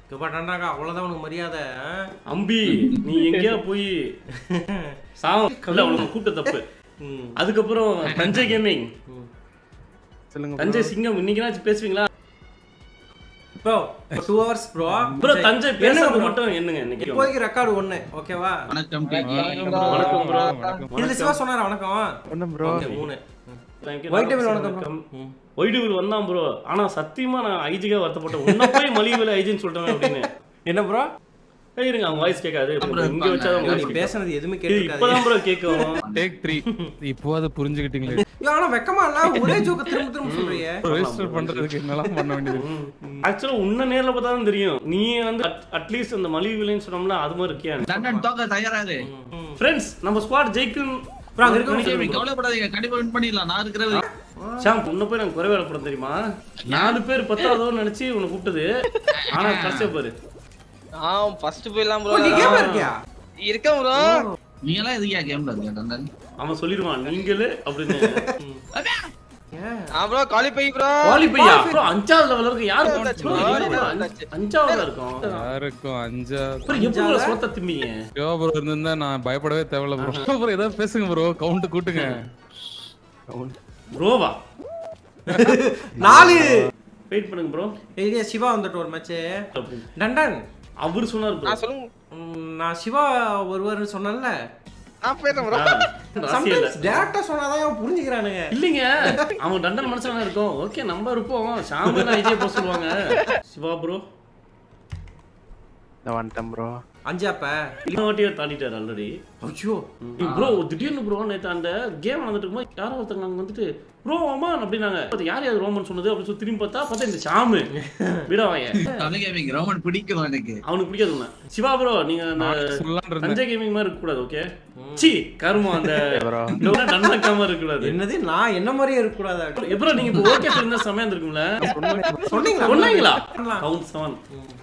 இப்ப டண்டாக்கா அவ்வளவுதான் உனக்கு மரியாதை ஆ? அம்பி நீ எங்கேயா போய் சாவம் இல்ல உனக்கு கூப்பிட்ட தப்பு ம். அதுக்கப்புறம் தஞ்சை கேமிங் சொல்லுங்க தஞ்சை சிங்கம் இன்னைக்குனாச்சும் பேசுவீங்களா bro two hours bro bro Thanjai பேசுறது மட்டும் என்னங்க இன்னைக்கு இப்போதைக்கு ரெக்கார்டு ஒண்ணு ஓகேவா வணக்கம் வணக்கம் ப்ரோ இதுல சிவா சொன்னாரு வணக்கம் ஒன்றும் ப்ரோ ஓகே மூணு தேங்க்யூ White devil வணக்கம் bro. ம். ஒயிட் டெவில் வந்தான் ப்ரோ ஆனா சத்தியமா நான் ஐஜிக்கா வருத்தப்பட்டேன் உன்ன போய் மலிவு விலை ஐஜின்னு சொல்லிட்டேன் அப்படின்னு என்ன ப்ரோ ஏய், இருங்க அவங்க வாய்ஸ் கேட்காது அப்புறம் இங்க வச்சாதான் நீ வாய்ஸ் கேட்கும் பேசுனது எதுவுமே இது கேட்காது இப்பதான் ப்ரோ கேட்கும் டேக் த்ரீ இப்போ அதை புரிஞ்சுக்கிட்டீங்களே ஆனா வெக்கமா இல்ல ஒரே ஜோக்க திரும்ப திரும்ப சொல்றியே ரெஜிஸ்டர் பண்றதுக்கு என்னெல்லாம் பண்ண வேண்டியது ஆக்சுவலா உன்ன நேர்ல பார்த்தா தான் தெரியும் நீ வந்து அட்லீஸ்ட் அந்த மலிவு விலைன்னு சொன்னோம்ல அது மாதிரி இருக்கியா தண்டன் தோக்க தயாராது ஃப்ரெண்ட்ஸ் நம்ம ஸ்குவாட் ஜெயிக்கும் bro, அங்க இருக்க கேமிங் கவலைப்படாதீங்க கண்டிப்பா வின் பண்ணிடலாம் நான் இருக்கிறது ஷாம் உன்ன போய் நாங்க குறை வேலைப்படும் தெரியுமா நாலு பேர் பத்தாவதோன்னு நினைச்சு உன்னை கூப்பிட்டது ஆனா கடைசியா பாரு ஆ ஃபர்ஸ்ட் போயிடலாம் ஓ, ப்ரோ நீ கேமா இருக்கியா இருக்கேன் ப்ரோ நீ எல்லாம் எதுக்கியா கேம்ல இருக்க தண்டன் அவன் சொல்லிடுவான் நீங்களே அப்படின்னு ஏன்? ஆ ப்ரோ காலி பை ப்ரோ வாலி பையா bro, அஞ்சாவது லெவல் இருக்கு யாரு வந்தாச்சு bro, bro, இல்ல bro, வந்தாச்சு. அஞ்சாவதுல இருக்கும் யாருக்கும் அஞ்சா அப்புறம் எப்படி சோத்த திம்பிங்க யோ ப்ரோ இருந்திருந்தா நான் பயப்படவே தேவையில்ல ப்ரோ ப்ரோ ஏதாவது பேசுங்க ப்ரோ கவுண்ட் கூட்டுங்க ப்ரோவா நாலு வெயிட் பண்ணுங்க ப்ரோ ஏய் சிவா வந்துட்டு ஒரு மேட்ச் டண்டன் அவரு சொன்னாரு bro. நான் சொல்லுங்க ம், நான் சிவா ஒருவர்னு சொன்னேன்ல நான் போயிடுறேன் ப்ரோ ஆ, ராசி இல்ல. சம்டைம்ஸ் டேரக்டா சொன்னாதான் அவன் புரிஞ்சுக்கிறானுங்க இல்லைங்க அவன் தண்டன் மனசுல இருக்கும் ஓகே நம்ம இருப்போம் ஷாம் தான் ஐஜியை போக சொல்லுவாங்க சிவா ப்ரோ நான் வந்துட்டேன் ப்ரோ அஞ்சாப்ப இந்த வாட்டியே தாண்டிட்டாரு ஆல்ரெடி ஐயோ ப்ரோ திடீர்னு ப்ரோ நேற்று அந்த கேம் நடந்துட்டு இருக்கும்போது யாரோ ஒருத்தங்க அங்க வந்துட்டு ப்ரோ அம்மான் அப்படின்னாங்க அது யார் யார் ரோமன் சொன்னது அப்படின்னு சொல்லி திரும்பி பார்த்தா பார்த்தா இந்த ஷாமு விடவாங்க தமிழ் கேமிங் ரோமன் பிடிக்கும் எனக்கு அவனுக்கு பிடிக்காது உன்னை. சிவா ப்ரோ நீங்க அந்த சொல்லலாம்னு இருந்தேன் தஞ்சை கேமிங் மாதிரி இருக்க கூடாது ஓகே சி கருமம் அந்த bro. நன்னாக்காம இருக்க கூடாது என்னது நான் என்ன மாதிரியே இருக்க கூடாது எப்பறம் நீங்க இப்போ ஓகே சொல்லிருந்தா செமையா இருந்திருக்கும்ல சொன்னீங்களா சொன்னீங்களா பண்ணலாம். கவுண்ட் செவன்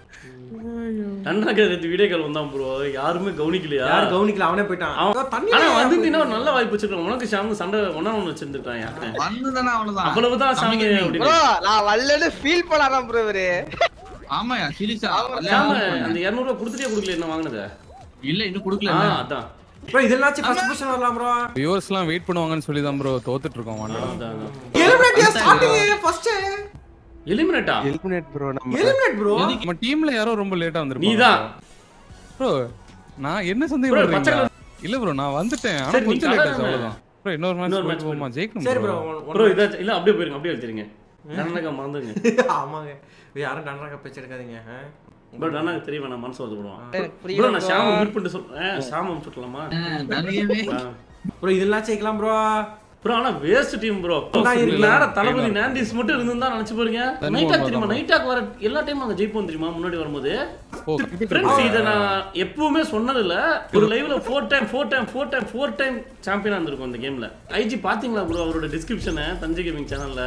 நன்னாக்க நேற்று வீடியோ கால் வந்தான் ப்ரோ யாருமே கவனிக்கலையா யார் கவனிக்கல அவனே போயிட்டான் அவன் ஐயோ, தண்ணி ஆனா இல்லையா? வந்துட்டீங்கன்னா ஒரு நல்ல வாய்ப்பு வச்சிருக்கோம் உனக்கு ஷாமு சண்டை ஒன்னா ஒண்ணு வச்சிருந்துட்டான் யாருன்னு வந்துதானே அவ்வளவுதான் அவ்வளவுதான் சாமி ப்ரோ அப்படின்னு நான் வல்லன்னு ஃபீல் பண்ணாராம் ப்ரோ இவரு ஆமாயா சீரியஸா ஷாமு அந்த இருநூறு ரூபா கொடுத்துட்டே கொடுக்கல என்ன வாங்கினது இல்ல இன்னும் குடுக்கல ஆ அதான் ப்ரோ இதெல்லாச்சும் ஃபர்ஸ்ட் பொசிஷன் வரலாம் ப்ரோ வியூவர்ஸ்லாம் வெயிட் பண்ணுவாங்கன்னு சொல்லி தான் ப்ரோ தோத்துட்டு இருக்கோம் வாண்டடா அதான் எலிமினேட் ஸ்டார்டிங் ஃபர்ஸ்ட் எலிமினேட்டா எலிமினேட் ப்ரோ நம்ம எலிமினேட் ப்ரோ நம்ம டீம்ல யாரோ ரொம்ப லேட்டா வந்திருப்பாங்க நீதான். ப்ரோ நான் என்ன Bro, சந்தேகப்படுறீங்களா பச்சை இல்ல ப்ரோ நான் வந்துட்டேன் ஆனா சரி, நீ கொஞ்சம் லேட் ஆச்சு கலர் அவ்வளவுதான் ப்ரோ இன்னொரு இன்னொரு மேட்ச் match போமா ஜெயிக்கணும் சரி ப்ரோ ப்ரோ ப்ரோ இதாச்சு இல்ல அப்படியே போயிருங்க அப்படியே வச்சிருங்க நன்னக்கா மறந்துங்க ஆமாங்க யாரும் நன்றாக பேச்சு எடுக்காதீங்க ஆ? ப்ரோ நன்னாக்கு தெரியும் நான் மனசு வந்து போடுவான் எனக்கு ப்ரோ புரியல நான் ஷாம மீட் பண்ணிட்டு சொல்றேன் ஷாம சொல்லலாமா நிறையவே ப்ரோ இதெல்லாம் ஜெயிக்கலாம் ப்ரோ ப்ரோ ஆனா வேஸ்ட் டீம் ப்ரோ நான் இருக்கேன். நேரம் தளபதி நாண்டிஸ் மட்டும் இருந்திருந்தா நினைச்சு பாருங்க தன்மோகன் நைட்டா தான் தெரியுமா bro. நைட்டாக்கு வர எல்லா டைமும் அங்க ஜெயிப்போம் தெரியுமா முன்னாடி வரும்போது ஓ ஃப்ரெண்ட்ஸ் இதை நான் எப்பவுமே சொன்னதில்ல ஒரு லைவ்ல four time four time four time four time சாம்பியனா இருந்திருக்கும் இந்த கேம்ல ஐஜி பாத்தீங்களா ப்ரோ அவரோட டிஸ்கிரிப்ஷனை தஞ்சை கேமிங் சேனல்ல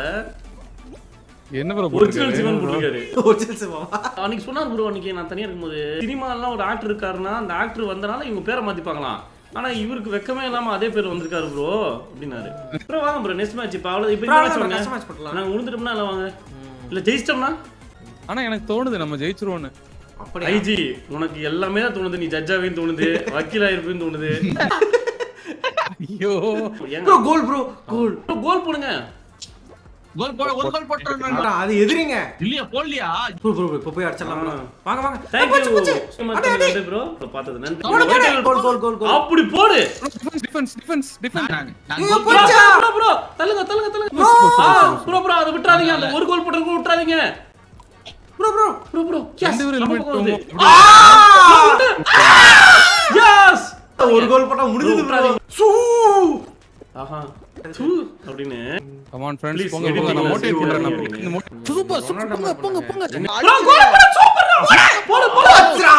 என்ன ப்ரோ ஒரிஜினல் போட்டுருக்காரு சிவன் போட்டிருக்காரு ஒரிஜினல் சிவா அன்னைக்கு சொன்னார் ப்ரோ அன்னைக்கு நான் தனியா இருக்கும்போது சினிமாலாம் ஒரு ஆக்டர் இருக்காருன்னா அந்த ஆக்டர் வந்தனால இவங்க பேரை மாத்திப்பாங்களாம் ஆனா இவருக்கு வெக்கமே இல்லாம அதே பேர் வந்திருக்காரு ப்ரோ அப்படின்னாரு ப்ரோ வாங்க ப்ரோ நெக்ஸ்ட் மேட்ச் இப்போ அவ்வளவு இப்போ Bro, இந்த மேட்ச் நம்ம வாங்க கஷ்ட match போட்டுடலாம். நாங்க உளுந்துட்டோம்னா இல்ல வாங்க இல்ல ஜெயிச்சிட்டோம்னா ஆனா எனக்கு தோணுது நம்ம ஜெயிச்சிருவோம்னு அப்படியா ஐஜி உனக்கு எல்லாமே தான் தோணுது நீ ஜட்ஜாவையும் தோணுது வக்கீலா இருப்பேன்னு தோணுது ஐயோ ப்ரோ கோல் ப்ரோ கோல் கோல் போடுங்க கோல் போட ஒரு கோல் போட்டுறேன் அது எதிரிங்க இல்லையா போடலையா ப்ரோ ப்ரோ இப்போ போய் அடிச்சிடலாம் bro. வாங்க வாங்க தேங்க் போச்சு, போச்சு. அடே, அடே. யூ ப்ரோ பார்த்தது நன்றி போடு, போடு. கோல் கோல் கோல் கோல் அப்படி போடு டிஃபென்ஸ் டிஃபென்ஸ் டிஃபென்ஸ் நான் நான் ஐயோ, கோல் போச்சு. போட- ப்ரோ ப்ரோ தள்ளுங்க தள்ளுங்க தள்ளுங்க ஆ ப்ரோ ப்ரோ அதை விட்டுறாதீங்க அந்த ஒரு கோல் போட்டு விட்டுறாதீங்க ப்ரோ ப்ரோ ப்ரோ ப்ரோ ரெண்டு பேரும் eliminate எஸ் ஒரு கோல் போட்டா முடிஞ்சது ப்ரோ சூ ஆஹா சூ அப்படின்னு கம் ஆன் ஃப்ரெண்ட்ஸ் Please, போங்க editing போங்க நான் ல மோட்டிவேட் see பண்றேன் what நான் you இந்த மோ- சூப்பர் சூப்பர் போங்க போங்க போங்க ப்ரோ கோல் போடு சூப்பர் போடு போடு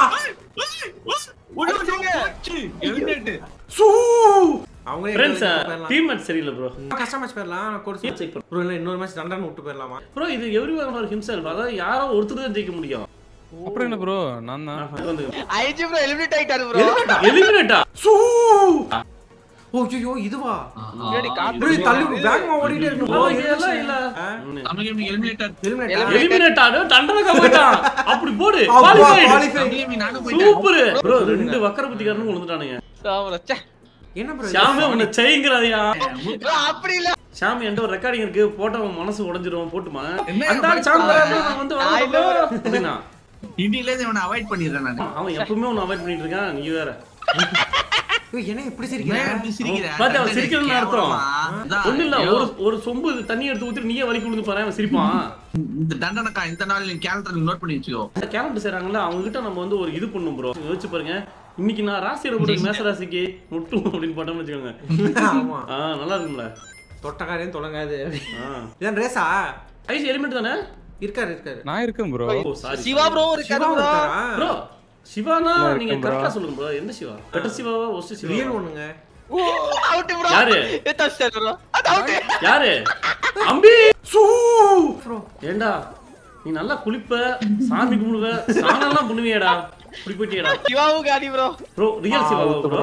ஒரு நிமிஷம் போச்சு. eliminate. சூ அவங்களே ஃப்ரெண்ட்ஸ் போயிடலாம். டீம் மேட்ச் சரியில்லை ப்ரோ கஷ்ட மேட்ச் போயிடலாம் கோர்ஸ் செக் பண்ணு ப்ரோ இல்ல இன்னொரு மேட்ச் தண்டனை விட்டு போயிடலாமா ப்ரோ இது எவ்ரி ஒன் ஃபார் ஹிம்செல்ஃப் அதாவது யாரோ ஒருத்தர் தான் ஜெயிக்க முடியும் அப்புறம் என்ன ப்ரோ நான் தான் ஐஜி ப்ரோ எலிமினேட் ஆயிட்டாரு ப்ரோ எலிமினேட்டா சூ ஓ ஐயோ இதுவா முன்னாடி காத்து ப்ரோ தள்ளி வேகமா ஓடிட்டே இருக்கு ப்ரோ இல்ல இல்ல தமிழ் எலிமினேட்டர் ஹெல்மெட் எலிமினேட் ஆடு தண்டனை போயிட்டான் அப்படி போடு அப்பா qualified. குவாலிஃபை தமிழ் நானும் போயிட்டேன் சூப்பர் ப்ரோ ரெண்டு வக்கர புத்திக்காரனும் விழுந்துட்டானுங்க ஆமா, ச்சே. என்ன ப்ரோ ஷாமே உன்னை செய்ங்கிறாதியா bro, அப்படி இல்ல ஷாமி என்கிட்ட ஒரு ரெக்கார்டிங் இருக்கு போட்டா உன் மனசு உடைஞ்சிரும் போட்டுமா என்ன அந்த ஆள் சாமி வராரு, நான் வந்து நான் இல்ல வரேன் அப்படின்னா இன்னில இருந்து இவனை அவாய்ட் பண்ணிடுறேன் நானு அவன் எப்பவுமே உன்னை அவாய்ட் பண்ணிட்டு இருக்கான் நீ வேற ஐயோ, என்ன இப்படி ஏன் சிரிக்கிற இப்படி சிரிக்கிற? பாத்து அவன் சிரிக்கிறதுன்னு அர்த்தம். கேவலமா? அதான், ஒண்ணு இல்ல ஐயோ, ஒரு ஒரு சொம்பு தண்ணி எடுத்து ஊத்தி நீயே வலிக்கு விழுந்து பாரு அவன் சிரிப்பான் இந்த தண்டனைக்கா இந்த நாள் கேலண்டர் நோட் பண்ணி வச்சுக்கோ இந்த கேலண்டர் செய்றாங்கல்ல அவங்க கிட்ட நம்ம வந்து ஒரு இது பண்ணும் ப்ரோ யோசிச்சு பாருங்க இன்னைக்கு நான் ராசி போட்டு மேச ராசிக்கு முட்டும் அப்படின்னு போட்டோம்னு வச்சுக்கோங்க ஆமா ஆ நல்லா இருக்கும்ல தொட்டக்காரையும் தொடங்காது ஆ இதான் ரேசா ஐஸ் எலிமெண்ட் தானே இருக்காரு இருக்காரு நான் இருக்கேன் ப்ரோ ஓ சாரி சிவா ப்ரோ இருக்காரு சிவா bro. இருக்காரா ப்ரோ சிவானா நீங்க கரெக்டா சொல்லுங்க ப்ரோ எந்த சிவா பெட்ட சிவாவா ஒஸ்ட் சிவா ரியல் ஒண்ணுங்க ஓ, out bro. யாரு? ஏ, touchdown bro. அது out. யாரு அம்பி சூ ப்ரோ ஏண்டா நீ நல்லா குளிப்ப சாமி கும்பிடுவ ஸ்நானம்லாம் பண்ணுவியேடா இப்படி போயிட்டியேடா சிவாவுக்கு அடி bro. ப்ரோ ரியல் சிவாவா ப்ரோ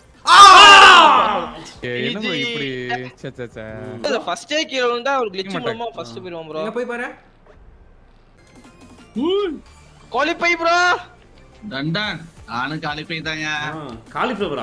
என்ன ப்ரோ இப்படி சே சே சே அது first ஏ கீழ விழுந்தா ஒரு glitch மாட்டேன். மூலமா first போயிருவான் bro. எங்க போய் பாரு Qualify bro. தண்டான் நானும் காலி போயிட்டாங்க காலிஃபிளவரா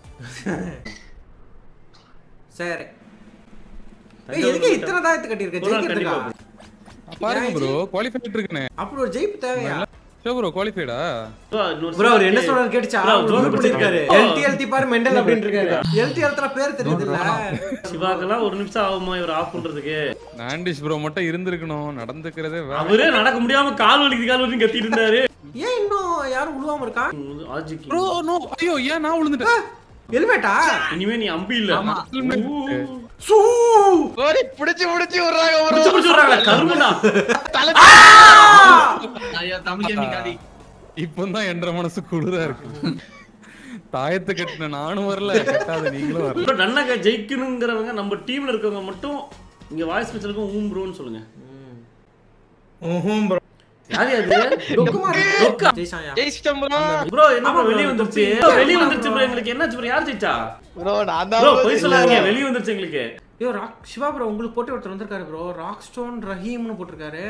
சரி ஏய், எதுக்கு இத்தனை தாயத்து கட்டியிருக்க ஜெயிக்கிறதுக்கா பாருங்க ப்ரோ குவாலிஃபைட் இருக்குனே அப்படி ஒரு ஜெயிப்பு தேவையா ஷோ ப்ரோ குவாலிஃபைடா ப்ரோ அவர் என்ன சொல்றாரு கேட்டுச்சா Bro, அவர் ஜோன் ஜோன் பண்ணிருக்காரு பிடிச்சிருக்காரு. எல்டி எல்டி பாரு மெண்டல் அப்படின்னு இருக்காரு எல்டி எல்ட்ரா பேர் தெரியுது இல்ல சிவாக்கெல்லாம் ஒரு நிமிஷம் ஆகுமா இவர் ஆஃப் பண்றதுக்கு நாண்டிஷ் ப்ரோ மட்டும் இருந்திருக்கணும் நடந்துக்கிறதே வேற அவரே நடக்க முடியாம கால் வலிக்குது கால் வலிக்கு கத்திட்டு இருந்தாரு ஏன் இன்னும் யாரும் உழுவாம இருக்கா ஆஜிக்கு ப்ரோ நோ ஐயோ ஏன் நான் விழுந்துட்டேன் ஹெல்மெட்டா இனிமே நீ அம்பி இல்ல ஆமா. ஊ. சூ ஓடி புடிச்சு புடிச்சு விடுறாங்க bro. பிடிச்சு பிடிச்சு விடுறாங்களே, கருமண்டா. தலை ஐயா தமிழ் கேள்வி காலி இப்பதான் என்ற மனசு குளிரா இருக்கு தாயத்தை கட்டின நானும் வரல கட்டாத நீங்களும் வரல இப்ப நன்னக ஜெயிக்கணுங்கிறவங்க நம்ம டீம்ல இருக்கவங்க மட்டும் இங்க வாய்ஸ் மெசேஜ்க்கு ஊம் ப்ரோன்னு சொல்லுங்க ஓஹோம் ப்ரோ யார் யாரு டொக்குமார் டொக்கா. ஜெயிச்சாயா ஜெயிச்சிட்டோம் bro. ப்ரோ என்ன ஆமா ப்ரோ bro, வெளிய வந்துருச்சு தொப்பி. bro, வெளிய வந்துருச்சு ப்ரோ எங்களுக்கு என்னாச்சு ப்ரோ யார் ஜெயிச்சா bro, நான் தான் ப்ரோ bro போய் சொல்லாதீங்க வெளிய வந்துருச்சு எங்களுக்கு ஐயோ ராக் சிவா ப்ரோ உங்களுக்கு போட்டு ஒருத்தர் வந்திருக்காரு ப்ரோ ராக் ஸ்டோன் ரஹீம்னு போட்டிருக்காரு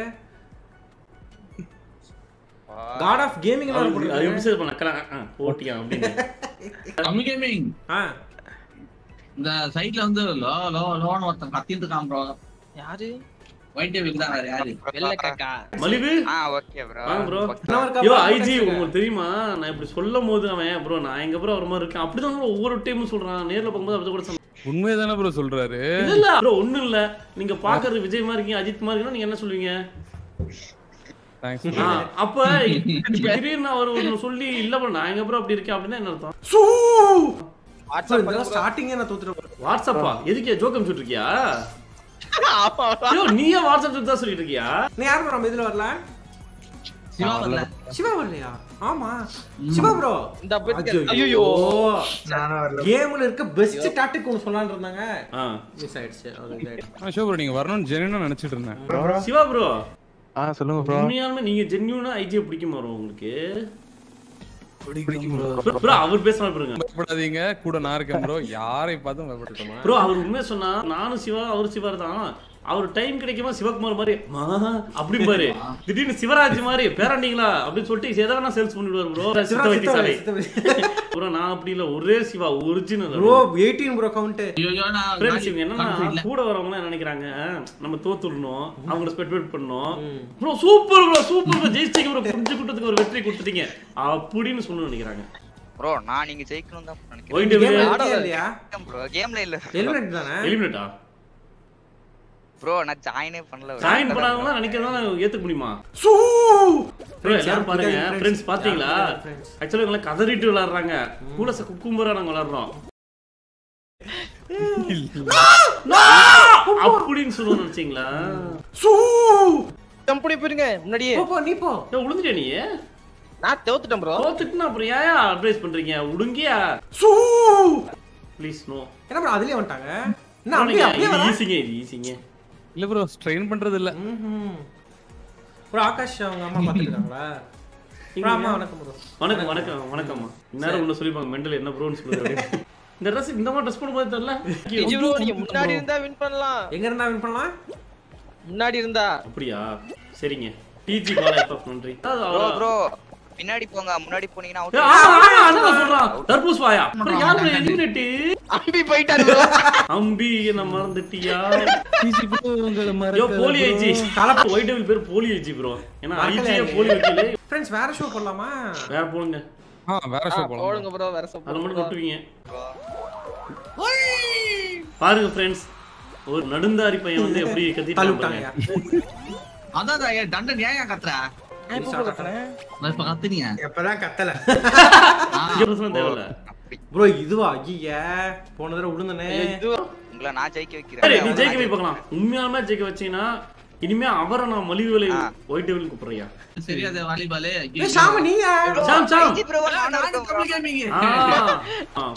காட் ஆஃப் கேமிங் அது போட்டிருக்காரு எப்படி சார் பண்ணலாம் போட்டியா அப்படின்னு தமிழ் கேமிங் ஆ இந்த சைட்ல வந்து லோ லோ லோன்னு ஒருத்தன் கத்திட்டு இருக்கான் ப்ரோ யாரு ஒயிட் டேபிள் தான் யாரு வெள்ளை காக்கா மலிவு ஆ ஓகே ப்ரோ வாங்க ப்ரோ என்ன இருக்கா ஐயோ bro? ஐஜி உங்களுக்கு தெரியுமா நான் இப்படி சொல்லும் போது அவன் ப்ரோ நான் எங்க ப்ரோ ஒரு மாதிரி இருக்கேன் அப்படிதான் bro ஒவ்வொரு டைமும் சொல்றான் நேர்ல பார்க்கும்போது அப்படி கூட சொன்னான் உண்மையதானே ப்ரோ சொல்றாரு இல்ல இல்ல ப்ரோ ஒண்ணும் இல்ல நீங்க பாக்குறது விஜய் மாதிரி இருக்கீங்க அஜித் மாதிரி இருக்கீங்க நீங்க என்ன சொல்லுவீங்க தேங்க்ஸ் ஆ, அப்ப இப்ப திடீர்னு அவர் ஒண்ணு சொல்லி இல்ல bro நான் எங்க ப்ரோ அப்படி இருக்கேன் அப்படின்னா என்ன அர்த்தம் சூ வாட்ஸ்அப் இதெல்லாம் ஸ்டார்டிங்கே நான் தோத்துறேன் வாட்ஸ்அப்பா எதுக்கு ஜோக் அனுப்பிச்சுட்டு இருக்கியா ஆமா ஐயோ நீயே வாட்ஸ்அப் தான் சொல்லிட்டு இருக்கியா நீ யார் ப்ரோ நம்ம இதுல வரல சிவா வரல சிவா வரலையா ஆமா சிவா ப்ரோ இந்த போயிட்டு ஐயோ கேம்ல இருக்க பெஸ்ட் டாக்டிக் ஒன்று சொல்லலாம்னு இருந்தாங்க ஆ. மிஸ் ஆயிடுச்சு அது இதாயிடுச்சு. ஷோ ப்ரோ நீங்க வரணும்னு ஜெனுவனா நினைச்சிட்டு இருந்தேன் சிவா ப்ரோ ஆ சொல்லுங்க ப்ரோ உண்மையாலுமே நீங்க ஜென்யூனா ஐஜியை பிடிக்குமா bro உங்களுக்கு ப்ரோ அவர் பேசுனா பாருங்க பயப்படாதீங்க கூட நான் இருக்கேன் ப்ரோ யாரை பார்த்தும் பயப்படட்டுமா ப்ரோ அவர் உண்மையா சொன்னா நானும் சிவா அவர் சிவா தான் அவர் டைம் கிடைக்குமா சிவகுமார் மாதிரி மா அப்படி பாரு திடீர்னு சிவராஜ் மாதிரி பேராண்டிங்களா அப்படின்னு சொல்லிட்டு எதை வேணா சேல்ஸ் பண்ணிடுவார் ப்ரோ சித்த வைத்தியசாலை ப்ரோ நான் அப்படி இல்ல ஒரே Shiva original bro eighteen bro count ஐயோ நான் ஃப்ரெண்ட்ஸ் இவங்க என்னன்னா confident இல்ல. கூட வரவங்க என்ன நினைக்கிறாங்க நம்ம தோத்துடணும் அவங்கள ஸ்பெக்டேட் பண்ணணும் bro super bro super bro ஜெயிச்சிங்க ப்ரோ கொஞ்சம் கூட்டத்துக்கு ஒரு வெற்றி கொடுத்துட்டீங்க அப்படின்னு சொல்லணும்னு நினைக்கிறாங்க ப்ரோ நான் நீங்க ஜெயிக்கணும் தான் நினைக்கிறேன் ஒயிட் கேம் இல்லையா ப்ரோ கேம்ல இல்ல ஹெல்மெட் தானே எலிமினேட்டா ப்ரோ நான் ஜாயினே பண்ணல bro. ஜாயின் பண்ணாதவங்க நினைக்கிறதா ஏத்துக்க முடியுமா சூ ப்ரோ எல்லாரும் பாருங்க friends. ஃப்ரெண்ட்ஸ் பாத்தீங்களா யார் friends? ஆக்சுவலா இவங்க கதறிட்டு விளையாடுறாங்க கூலச குக்கும்பரா நாங்க விளையாடுறோம் No! அப்படின்னு சொல்லுவோம் நினைச்சீங்களா சூ கம்பெனி போயிருங்க முன்னாடியே போ போ நீ போ ஏய், உளுந்துட்டியா நீ நான் தோத்துட்டேன் ப்ரோ தோத்துட்டுனா அப்புறம் ஏன் அட்வைஸ் பண்றீங்க உடுங்கியா சூ ப்ளீஸ் நோ என்ன ப்ரோ அதுலயே வந்துட்டாங்க என்ன அப்படியே அப்படியே இது வரா ஈஸிங்க இது ஈஸிங்க இல்ல ப்ரோ ஸ்ட்ரெயின் பண்றது இல்ல ம்ஹும். ப்ரோ ஆகாஷ் அவங்க அம்மா பாத்துட்டாங்களா ப்ரோ அம்மா வணக்கம் ப்ரோ வணக்கம் வணக்கம் வணக்கம்மா இந்நேரம் ஒண்ணு சொல்லிப்பாங்க மெண்டல் என்ன ப்ரோன்னு சொல்லுங்க அப்படின்னு. இந்த ட்ரெஸ் இந்த மாதிரி ட்ரெஸ் போடும்போது தெரியல விஜி ப்ரோ நீங்க முன்னாடி இருந்தா வின் பண்ணலாம் எங்க இருந்தா வின் பண்ணலாம் முன்னாடி இருந்தா அப்படியா சரிங்க டிஜி பாலா எஃப்எஃப் நன்றி அது ப்ரோ அவ்வளவுதான். ப்ரோ பின்னாடி போங்க முன்னாடி போனீங்கன்னா ஏய், out. ஆ, ஆ, அதான் சொல்றான் தர்பூஸ் வாயா அப்புறம் யாரு எலிமினேட் அம்பி போயிட்டாரு ப்ரோ அம்பி என்ன மறந்துட்டியா டிஜி ப்ரோ உங்களை யோ மறக்கல போலி bro. ஐஜி கலப்பு ஒயிட் டெவில் பேர் போலி ஐஜி ப்ரோ ஏன்னா ஐஜியே போலி வைக்கல ஃப்ரெண்ட்ஸ் வேற ஷோ பண்ணலாமா வேற போடுங்க ஆ வேற ஷோ போலாம் போடுங்க ப்ரோ வேற அதை சப்போர்ட் மட்டும் கொட்டுவீங்க பாருங்க ஃப்ரெண்ட்ஸ் ஒரு நடுந்தாரி பையன் வந்து எப்படி கத்திட்டு தள்ளிவிட்டாங்க அதான் ஏன் தண்டன் ஏன் ஏன் கத்துற நான் இப்ப கத்துனீங்க எப்பதான் கத்தல தேவையில்ல ப்ரோ இதுவா ஐயா போன தடவை விழுந்தனே உங்களை நான் ஜெயிக்க சரி நீ வைக்கிறேன் ஜெயிக்க வை பார்க்கலாம் உண்மையாலுமே ஜெயிக்க வச்சீங்கன்னா இனிமே அவரை நான் மலிவு விலை ஆ. ஒயிட் டெவில் கூப்பிடுறியா சரி அது வாலிபால் ஏய் ஷாம நீயா சாம் சாம் ஐஜி bro, நானும் இருக்கேன் bro. கேமிங் ஆ, ஆ,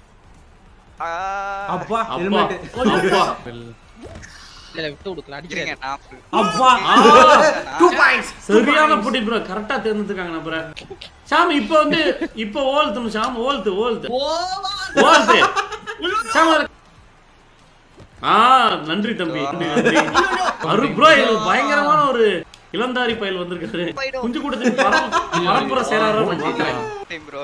ஆ, அப்பா அப்பா ஹெல்மெட் அப்பா இல்ல விட்டு கொடுக்கலாம் இருங்க, அடிக்கிறேன் நான் அப்பா ஆ, டூ பாயிண்ட்ஸ் சரியான போட்டி ப்ரோ கரெக்டா தேர்ந்தெடுத்துருக்காங்க நம்புற ஷாம் இப்போ வந்து இப்போ ஓல்த்து ஷாம் ஓல்த்து ஓல்த்து ஓல்த்து ஷாம் ஒரு- ஆ நன்றி தம்பி நன்றி, நன்றி அரு ப்ரோ எங்களுக்கு பயங்கரமான ஒரு இளந்தாரி பயல் வந்திருக்காரு குஞ்சு கூட்டத்தின் பரம் பரம்பரை சேராரோ நான் பார்க்கிறேன். time bro.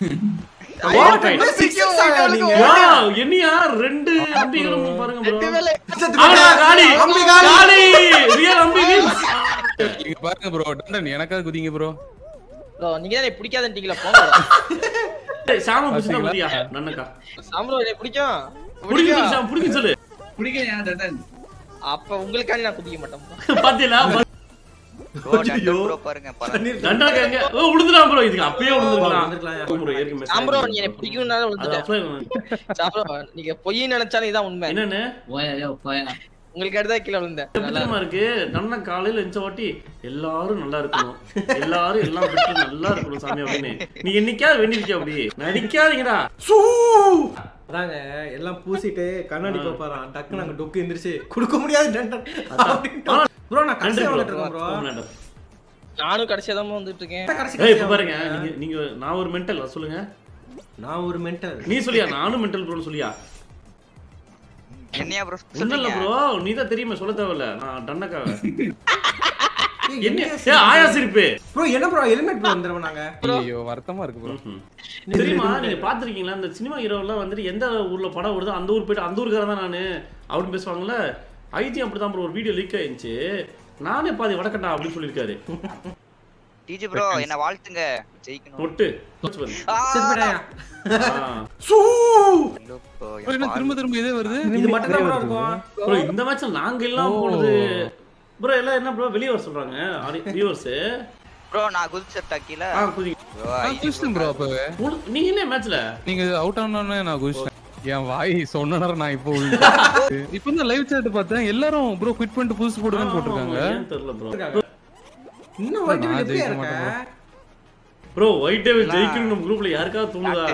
All right. நீங்க Wow, என்னையா ரெண்டு அம்பிகளும் பாருங்க ப்ரோ செத்து ஆனா காளி அம்பி காளி. காளி ரியல் அம்பி wins. இங்க பாருங்க ப்ரோ டண்டன் எனக்காக குதிங்க ப்ரோ ப்ரோ நீங்க தான் பிடிக்காதுன்றீங்களா போங்க ஏய், சாம புடிச்சா புரியா நன்னக்கா சாம்ரோ எனக்கு பிடிக்கும் புடிக்க சொல்லு சாம் புடிக்க சொல்லு பிடிக்கல ஏன் தண்டன் அப்ப உங்களுக்காண்டி நான் குதிக்க மாட்டேன் bro. பாத்தீங்களா Bro, தண்டன் bro பாருங்க, பாருங்க. தண்டாக்க எங்க ஓ விழுந்துடான் ப்ரோ இதுக்கு அப்பயே விழுந்துருக்கலாம் விழுந்திருக்கலாம். ப்ரோ ஏற்கனவே சாம்ரோ நீ எனக்கு பிடிக்கும்னால அது விழுந்துட்டேன் apply- சாம்ரோ நீங்க பொய்ன்னு நினைச்சாலும் இதான் உண்மை என்னன்னு போயா யோ போயா உங்களுக்கு அடுத்தா கீழே விழுந்தேன் எப்படிமா இருக்கு நன்ன காலையில எந்த வாட்டி எல்லாரும் நல்லா இருக்கணும் எல்லாரும் எல்லாம் பெற்று நல்லா இருக்கணும் சாமி அப்படின்னு நீ என்னைக்காவது வேண்டிருக்கியா அப்படி நடிக்காதீங்கடா சூ அதாங்க எல்லாம் பூசிட்டு கண்ணாடி பாப்பாராம் டக்குன்னு அங்க டொக்கு எந்திரிச்சு கொடுக்க முடியாது டண்டன் ப்ரோ நான் நன்றி கடைசியா ப்ரோ வந்துட்டு இருக்கேன் ப்ரோ நானும் கடைசியா தான் வந்துட்டு இருக்கேன் கடைசி ஏய் இப்ப கடைசியா பாருங்க வந்துட்டேன். நீங்க நீங்க நான் ஒரு மென்டல் சொல்லுங்க நான் ஒரு மென்டல் நீ சொல்லியா நானும் மென்டல் ப்ரோன்னு சொல்லியா என்னையா bro ஒண்ணும் இல்ல சொல்றீங்க? ப்ரோ நீ தான் தெரியுமே சொல்ல தேவையில்ல நான் டன்னக்காக என்ன ஏ ஆயா சிரிப்பு ப்ரோ என்ன ப்ரோ ஹெல்மெட் ப்ரோ வந்துருவோம் நாங்க ஐயோ வருத்தமா இருக்கு ப்ரோ ம்ஹும். தெரியுமா நீங்க பாத்திருக்கீங்களா இந்த சினிமா ஹீரோலாம் வந்துட்டு எந்த ஊர்ல படம் வருதோ அந்த ஊர் போயிட்டு அந்த ஊருக்காரன் தான் நானு அப்படின்னு பேசுவாங்கல்ல ஐடி அப்படிதான் ப்ரோ ஒரு வீடியோ லீக் ஆயிருந்துச்சு நானே பாதி வடக்கண்டா அப்படின்னு சொல்லியிருக்காரு டிஜி bro, என்னை வாழ்த்துங்க ஜெயிக்கணும் மொட்டு ஆ, செத்து போயிட்டாயா ஆ. சூ hello bro, bro, என்ன திரும்ப திரும்ப இதே வருது இது மட்டும் தான் ப்ரோ இருக்கும் ப்ரோ இந்த மேட்ச்ல நாங்க எல்லாம் போனது ப்ரோ எல்லாம் என்ன ப்ரோ வெளிய வர சொல்றாங்க வியூவர்ஸ் bro, நான் குதிச்சேன் கீழ ஆ புரியுது bro, நான் ஐடி குதிச்சிட்டேன் ப்ரோ அப்பவே உனக்கு- நீங்க என்ன மேட்ச்ல நீங்க அவுட் ஆனோடனே நான் குதிச்சிட்டேன் என் வாய் சொன்ன நேரம் நான் இப்போ விழுந்தேன். இப்போ இந்த லைவ் chat பார்த்தேன் எல்லாரும் ப்ரோ குவிட் பண்ணிட்டு புதுசு போடுங்கன்னு போட்டிருக்காங்க ஏன் தெரியல ப்ரோ இன்னும் ஒயிட் நான் எப்படியா ஜெயிக்க இருக்க மாட்டேன் ப்ரோ ஒயிட் டேவில் ஜெயிக்கணும் நம்ம குரூப்ல யாருக்காவது தோணுதா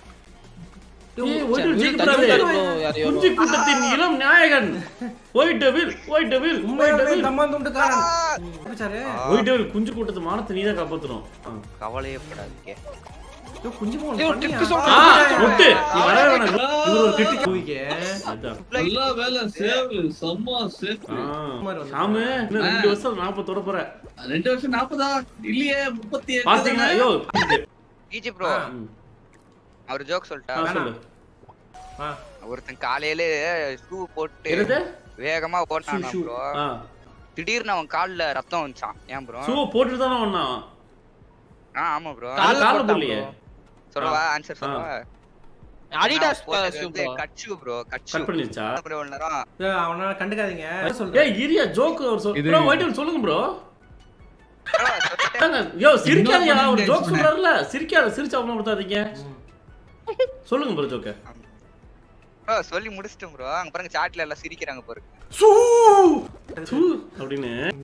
ஏய் ஒயிட் டேவில் ஜெயிக்க கூடாது bro, யாரையோ. குஞ்சு கூட்டத்தின் இளம் நாயகன் white devil white devil white உண்மையாவே டேவில் தம்மா துண்டுக்காரன் பிடிச்சாரு ஒயிட் டேவில் குஞ்சு கூட்டத்து மானத்தை நீ தான் காப்பாத்தணும் ஆ. கவலையே படாதீங்க ஐயோ, குஞ்சு போன் ஏய், ஒரு பண்ணியா? tip ஆ முட்டு நீ வரவே வேணாம் இவர் ஒரு கிட்டி தூவிக்க. அதான் நல்ல வேலை சேவ் செம்ம சேஃப் ஆ. சாமு இன்னும் ரெண்டு வருஷம் நாற்பத்தோட போற ரெண்டு வருஷம் நாற்பதா இல்லையே முப்பத்தி எட்டு பாத்தீங்கன்னா ஐயோ டிஜி ப்ரோ ம். அவர் ஜோக் சொல்லிட்டா ஆ, சொல்லு ஆ, ஒருத்தன் காலையில ஷூ போட்டு என்னது வேகமா ஓட்டானா shoe. ப்ரோ ஆ திடீர்னு அவன் கால்ல ரத்தம் வந்துச்சான் ஏன் ப்ரோ ஷூ போட்டுட்டு தானே ஒண்ணா ஆ ஆமா ப்ரோ கால்ல கால்ல போட்டான் போடலையே சொல்லவா ஆன்சர் சொல்லவா அடிடாஸ் வந்து கட்சு ப்ரோ கட்சு கட் பண்ணிருச்சா ப்ரோ நேரம் ஏய், அவனால கண்டுக்காதீங்க சொல்றேன் ஏய் இரியா ஜோக் ஒரு சொல் இது- ப்ரோ ஒயிட் டேவில் சொல்லுங்க ப்ரோ bro, சொல்லிட்டேன். யோ சிரிக்காதீங்க ஒரு இன்னொரு ஜோக் பண்ணி சொல்றாருல சிரிக்காத சிரிச்சு அவமானப்படுத்தாதீங்க சொல்லுங்க ப்ரோ ஜோக்க bro, சொல்லி முடிச்சிட்டேன் ப்ரோ அங்க பாருங்க சாட்ல எல்லாம் சிரிக்கிறாங்க பாருங்க சூ அப்படின்னு